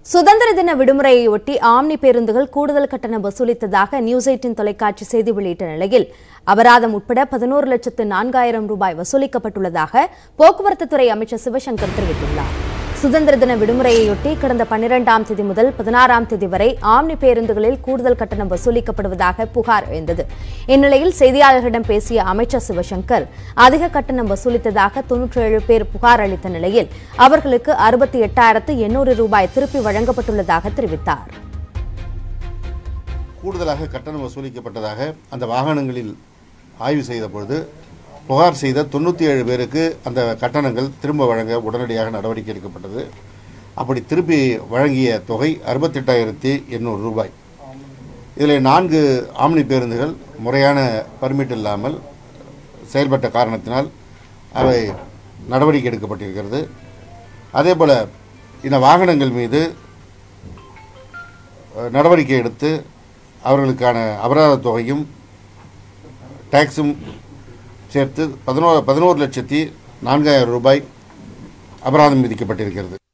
சுதந்திர தின விடுமுறையொட்டி ஆம்னி பேருந்துகள் கூடுதல் கட்டணம் வசூலித்ததாக நியூஸ் எயிட்டின் தொலைக்காட்சி செய்தி வெளியிட்ட நிலையில் அபராதம் உட்பட பதினோரு லட்சத்து நான்காயிரம் ரூபாய் வசூலிக்கப்பட்டுள்ளதாக போக்குவரத்து துறை அமைச்சர் சிவசங்கர் தெரிவித்துள்ளார் சுதந்திர தின விடுமுறையொட்டி கடந்த பன்னிரெண்டாம் தேதி முதல் பதினாறாம் தேதி வரை ஆம்னி பேருந்துகளில் கூடுதல் கட்டணம் வசூலிக்கப்படுவதாக புகார் எழுந்தது இந்நிலையில் செய்தியாளர்களிடம் பேசிய அமைச்சர் சிவசங்கர் அதிக கட்டணம் வசூலித்ததாக தொன்னூற்றி ஏழு பேர் புகார் அளித்த நிலையில் அவர்களுக்கு அறுபத்தி எட்டாயிரத்து எண்ணூறு ரூபாய் திருப்பி வழங்கப்பட்டுள்ளதாக தெரிவித்தார் கூடுதலாக கட்டணம் வசூலிக்கப்பட்டதாக அந்த வாகனங்களில் ஆய்வு செய்த பொழுது புகார் செய்த தொண்ணூற்றி ஏழு பேருக்கு அந்த கட்டணங்கள் திரும்ப வழங்க உடனடியாக நடவடிக்கை எடுக்கப்பட்டது அப்படி திருப்பி வழங்கிய தொகை அறுபத்தெட்டாயிரத்தி எண்ணூறு ரூபாய் இதில் நான்கு ஆம்னி பேருந்துகள் முறையான பர்மிட் இல்லாமல் செயல்பட்ட காரணத்தினால் அவை நடவடிக்கை எடுக்கப்பட்டிருக்கிறது அதேபோல் இந்த வாகனங்கள் மீது அஹ், நடவடிக்கை எடுத்து அவர்களுக்கான அபராத தொகையும் டேக்ஸும் சேர்த்து பதினோரு பதினோரு லட்சத்தி நான்காயிரம் ரூபாய் அபராதம் விதிக்கப்பட்டிருக்கிறது